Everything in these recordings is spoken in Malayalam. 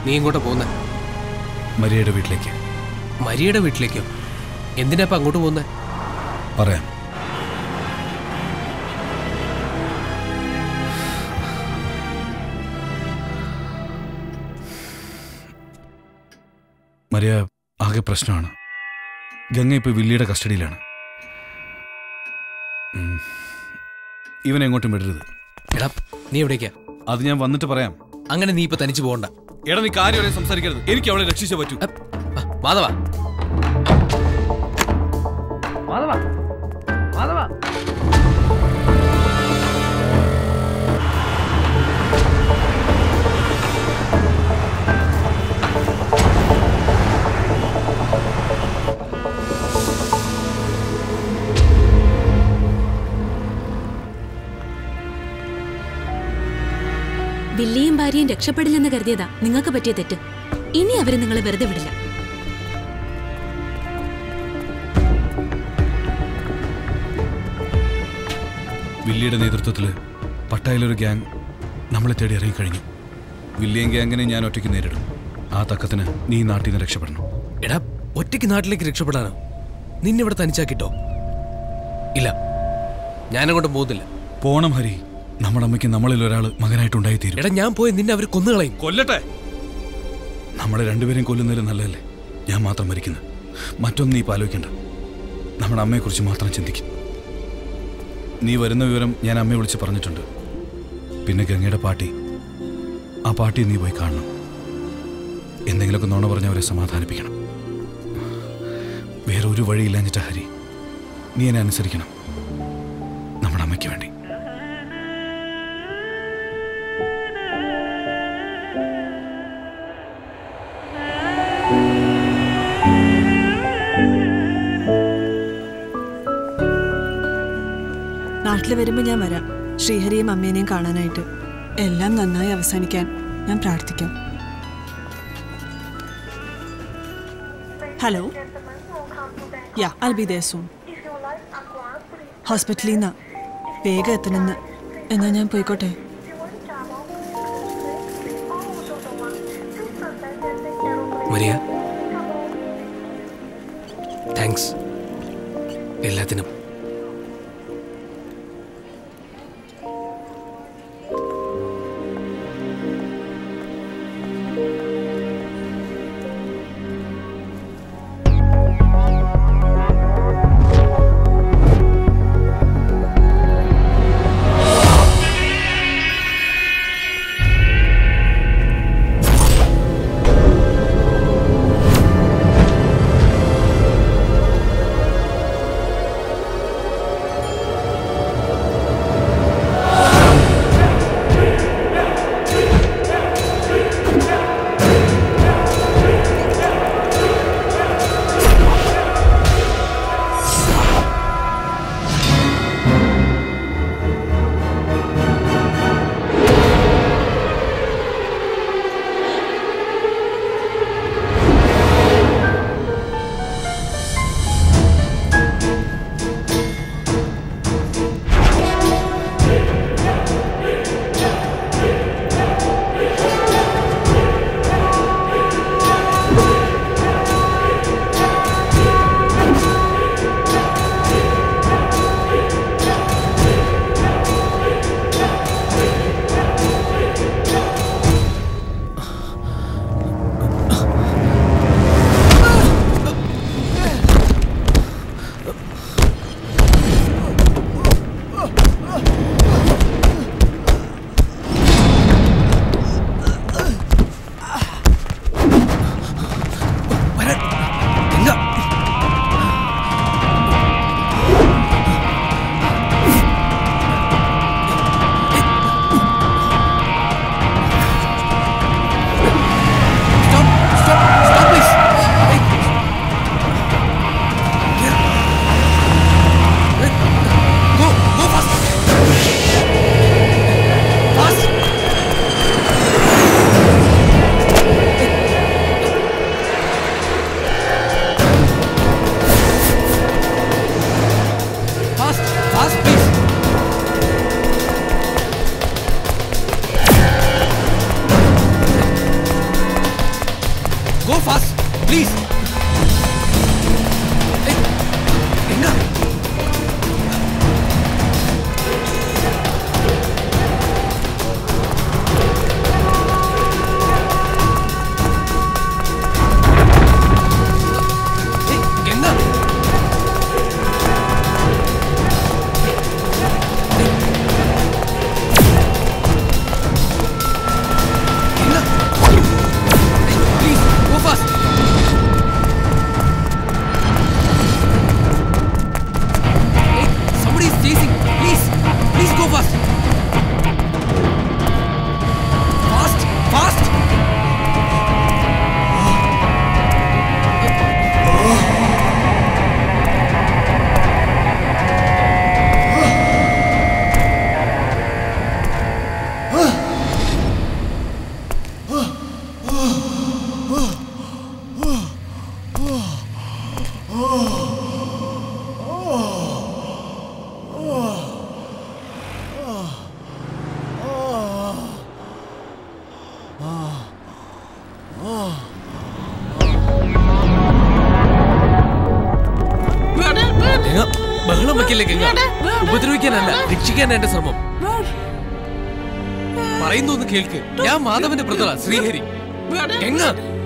നീ ഇങ്ങോട്ട് പോകുന്നേ മരിയയുടെ വീട്ടിലേക്ക് മരിയയുടെ വീട്ടിലേക്കോ എന്തിനാ ഇപ്പൊ അങ്ങോട്ട് പോകുന്നേ പറയാം മരിയ ആകെ പ്രശ്നമാണ് ഗംഗ ഇപ്പൊ വില്ലിയുടെ കസ്റ്റഡിയിലാണ് ഉം. ഇവനെ എങ്ങോട്ടും വിടരുത് എടാ നീ എവിടേക്കാ അത് ഞാൻ വന്നിട്ട് പറയാം അങ്ങനെ നീ ഇപ്പൊ തനിച്ചു പോകണ്ട എടാ നീ കാര്യം സംസാരിക്കരുത് എനിക്ക് അവളെ രക്ഷിച്ചേ പറ്റൂ മാധവ മാധവ മാധവ വില്ലിയും ഭാര്യയും രക്ഷപ്പെടില്ലെന്ന് കരുതിയതാ നിങ്ങൾക്ക് പറ്റിയ തെറ്റ് ഇനി അവര് നിങ്ങളെ വെറുതെ വിടില്ല വില്ലിയുടെ നേതൃത്വത്തിൽ പട്ടായിലൊരു ഗ്യാങ് നമ്മളെ തേടി ഇറങ്ങിക്കഴിഞ്ഞു വില്ലിയൻ ഗ്യാങ്ങിനെ ഞാൻ ഒറ്റയ്ക്ക് നേരിടും ആ തക്കത്തിന് നീ ഈ നാട്ടിൽ നിന്ന് രക്ഷപ്പെടണം എടാ ഒറ്റയ്ക്ക് നാട്ടിലേക്ക് രക്ഷപ്പെടാനോ നിന്നെ ഇവിടെ തനിച്ചാക്കിട്ടോ ഇല്ല ഞാനങ്ങോട്ട് പോകുന്നില്ല പോണം ഹരി നമ്മുടെ അമ്മയ്ക്ക് നമ്മളിൽ ഒരാൾ മകനായിട്ടുണ്ടായി തീരും എടാ ഞാൻ പോയി നിന്നെ അവർ കൊന്നുകളയും കൊല്ലട്ടെ നമ്മളെ രണ്ടുപേരെയും കൊല്ലുന്നതിൽ നല്ലതല്ലേ ഞാൻ മാത്രം മരിക്കുന്നു മറ്റൊന്നും നീ ഇപ്പം ആലോചിക്കണ്ട നമ്മുടെ അമ്മയെക്കുറിച്ച് മാത്രം ചിന്തിക്കും നീ വരുന്ന വിവരം ഞാൻ അമ്മയെ വിളിച്ച് പറഞ്ഞിട്ടുണ്ട് പിന്നെ ഗംഗയുടെ പാട്ടി ആ പാട്ടി നീ പോയി കാണണം എന്തെങ്കിലുമൊക്കെ നുണ പറഞ്ഞ് അവരെ സമാധാനിപ്പിക്കണം വേറെ ഒരു വഴിയില്ലാഞ്ഞിട്ട ഹരി നീ എന്നെ അനുസരിക്കണം നമ്മുടെ അമ്മയ്ക്ക് വേണ്ടി നാട്ടിൽ വരുമ്പോൾ ഞാൻ വരാം ശ്രീഹരിയും അമ്മേനെയും കാണാനായിട്ട് എല്ലാം നന്നായി അവസാനിക്കാൻ ഞാൻ പ്രാർത്ഥിക്കാം hello yeah I be there soon ഹോസ്പിറ്റലിൽ നിന്നാ വേഗം എത്തണമെന്ന് എന്നാ ഞാൻ പോയിക്കോട്ടെ മരിയ താങ്ക്സ് എല്ലാത്തിനും ഫാസ്റ്റ് പ്ലീസ് എങ്ങ ഏയ്, എങ്ങ എങ്ങ please go fast Somebody is chasing. Please, please go fast. Fast, fast. Ganga, ബഹളം വെക്കില്ലേ ഗംഗ ഉപദ്രവിക്കാനല്ല രക്ഷിക്കാൻ എന്റെ ശ്രമം പറയുന്നൊന്ന് കേൾക്ക് ഞാൻ മാധവന്റെ ബ്രദറാ ശ്രീഹരി ഗംഗ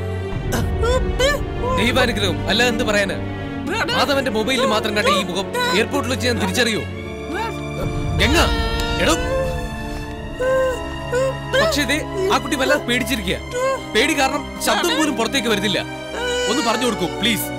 ദൈവാനുഗ്രഹം അല്ല എന്ത് പറയാന് മാധവന്റെ മൊബൈലിൽ മാത്രം കണ്ട ഈ മുഖം എയർപോർട്ടിൽ വെച്ച് ഞാൻ തിരിച്ചറിയോ ഗംഗ എടോ പക്ഷേ ദേ ആ കുട്ടി വല്ലാതെ പേടിച്ചിരിക്കുക പേടി കാരണം ശബ്ദം പോലും പുറത്തേക്ക് വരുന്നില്ല ഒന്ന് പറഞ്ഞു കൊടുക്കൂ പ്ലീസ്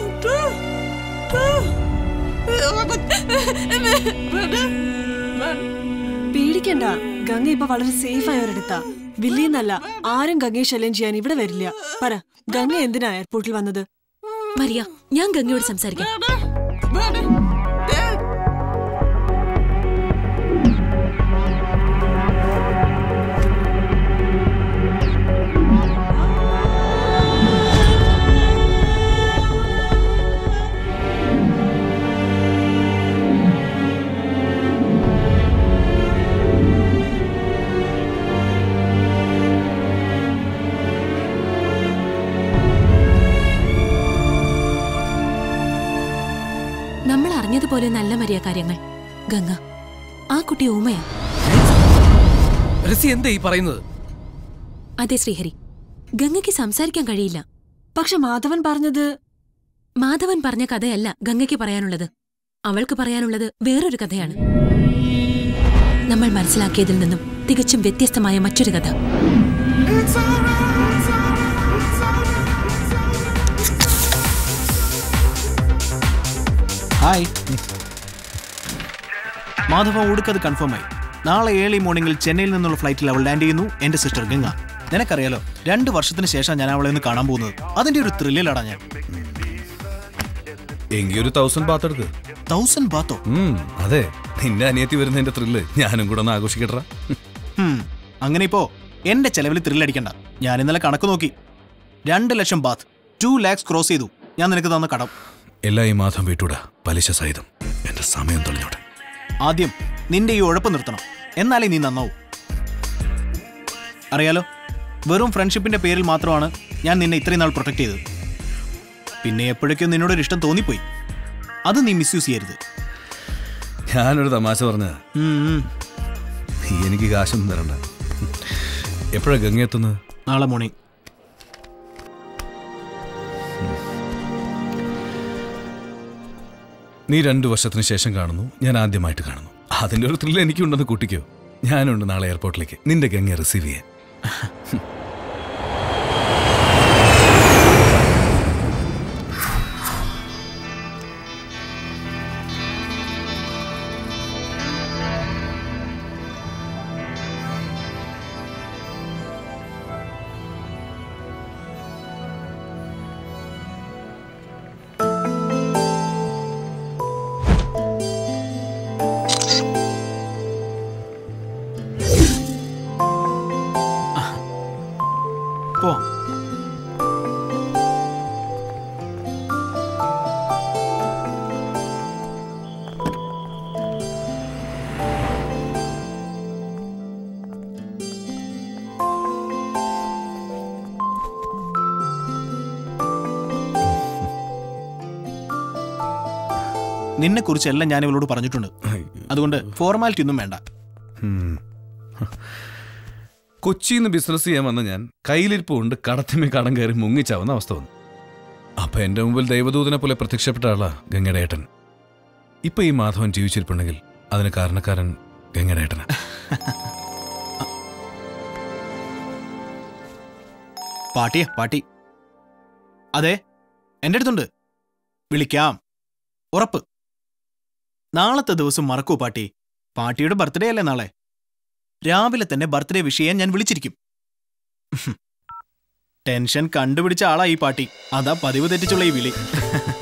പേടിക്കണ്ട ഗംഗ ഇപ്പൊ വളരെ സേഫ് ആയ ഒരിടത്താ വില്ലിന്നല്ല ആരും ഗംഗയെ ശല്യം ചെയ്യാൻ ഇവിടെ വരില്ല പറ ഗംഗ എന്തിനാ എയർപോർട്ടിൽ വന്നത് മരിയ ഞാൻ ഗംഗയോട് സംസാരിക്കാം നമ്മൾ അറിഞ്ഞതുപോലെ നല്ല മരിയ കാര്യങ്ങൾ ഗംഗ ആ കുട്ടി ഊമയാ റസി എന്താ ഈ പറയുന്നത് അതെ ശ്രീഹരി ഗംഗയ്ക്ക് സംസാരിക്കാൻ കഴിയില്ല പക്ഷെ മാധവൻ പറഞ്ഞത് മാധവൻ പറഞ്ഞ കഥയല്ല ഗംഗയ്ക്ക് പറയാനുള്ളത് അവൾക്ക് പറയാനുള്ളത് വേറൊരു കഥയാണ് നമ്മൾ മനസ്സിലാക്കിയതിൽ നിന്നും തികച്ചും വ്യത്യസ്തമായ മറ്റൊരു കഥ ഹായ് മാധവ ഉടുക്കത് കൺഫേം ആയി നാളെ ഏർലി മോർണിംഗിൽ ചെന്നൈയിൽ നിന്നുള്ള ഫ്ലൈറ്റിൽ അവൾ ലാൻഡ് ചെയ്യുന്നു എന്റെ സിസ്റ്റർ ഗംഗ നിനക്കറിയാലോ രണ്ട് വർഷത്തിന് ശേഷം ഞാൻ അവളെ ഒന്ന് കാണാൻ പോകുന്നത് അതിന്റെ ഒരു ത്രില്ലിലാടാ ഞാൻ എങ്കിൽ ഒരു തൗസൻഡ് ബാത്ത് എടുക്ക് തൗസൻഡ് ബാത്തോ ഉം, അതെ നിന്റെ അനിയത്തി വരുന്നതിന്റെ ത്രില്ല് ഞാനും കൂടെ ഒന്ന് ആഘോഷിക്കട്ടാ ഹും, അങ്ങനെ ഇപ്പോ എന്റെ ചെലവിൽ ത്രില്ലടിക്കണ്ട ഞാൻ ഇന്നലെ കണക്ക് നോക്കി രണ്ട് ലക്ഷം ബാത്ത് ടു ലാക്സ് ക്രോസ് ചെയ്തു ഞാൻ നിനക്ക് തന്ന കടം എല്ലാ ഈ മാധം വീട്ടൂടാ പലിശ സഹിതം എന്റെ സമയം തെളിഞ്ഞോട്ടെ ആദ്യം നിന്റെ ഈ ഉഴപ്പ് നിർത്തണം എന്നാലേ നീ നന്നാവൂ അറിയാലോ വെറും ഫ്രണ്ട്ഷിപ്പിന്റെ പേരിൽ മാത്രമാണ് ഞാൻ നിന്നെ ഇത്രയും നാൾ പ്രൊട്ടക്ട് ചെയ്തത് പിന്നെ എപ്പോഴൊക്കെയോ നിന്നോടൊരു ഇഷ്ടം തോന്നിപ്പോയി അത് നീ മിസ്യൂസ് ചെയ്യരുത് ഞാനൊരു തമാശ പറഞ്ഞ ഉം, ഉം. നീ എനിക്ക് കാശൊന്നും തരണ്ട എപ്പോഴാ ഗംഗ എത്തുന്നത് നാളെ മോർണിംഗ് നീ രണ്ടു വർഷത്തിന് ശേഷം കാണുന്നു ഞാൻ ആദ്യമായിട്ട് കാണുന്നു അതിന്റെ ഒരു ത്രില്ല് എനിക്കുണ്ടെന്ന് കൂട്ടിക്കോ ഞാനുണ്ട് നാളെ എയർപോർട്ടിലേക്ക് നിന്റെ ഗംഗയെ റിസീവ് ചെയ്യാൻ പോ നിന്നെ കുറിച്ചെല്ലാം ഞാൻ ഇവളോട് പറഞ്ഞിട്ടുണ്ട് അതുകൊണ്ട് ഫോർമാലിറ്റി ഒന്നും വേണ്ട ഉം. കൊച്ചിയിൽ നിന്ന് ബിസിനസ് ചെയ്യാൻ വന്ന ഞാൻ കയ്യിലിരിപ്പ് കൊണ്ട് കടത്തിമേ കടം കയറി മുങ്ങിച്ചാവുന്ന അവസ്ഥ വന്നു അപ്പൊ എന്റെ മുമ്പിൽ ദൈവദൂതനെ പോലെ പ്രത്യക്ഷപ്പെട്ട ആളാ ഗംഗയുടെ ഏട്ടൻ ഇപ്പൊ ഈ മാധവൻ ജീവിച്ചിരിപ്പുണ്ടെങ്കിൽ അതിന് കാരണക്കാരൻ ഗംഗയുടെ ഏട്ടനാ പാട്ടിയാ പാട്ടി അതെ എൻ്റെ അടുത്തുണ്ട് വിളിക്കാം ഉറപ്പ് നാളത്തെ ദിവസം മറക്കൂ പാട്ടി പാട്ടിയുടെ ബർത്ത്ഡേ അല്ലേ നാളെ രാവിലെ തന്നെ ബർത്ത്ഡേ വിഷയം ഞാൻ വിളിച്ചിരിക്കും ടെൻഷൻ കണ്ടുപിടിച്ച ആളാ ഈ പാട്ടി അതാ പതിവ് തെറ്റിച്ചുള്ള ഈ വിളി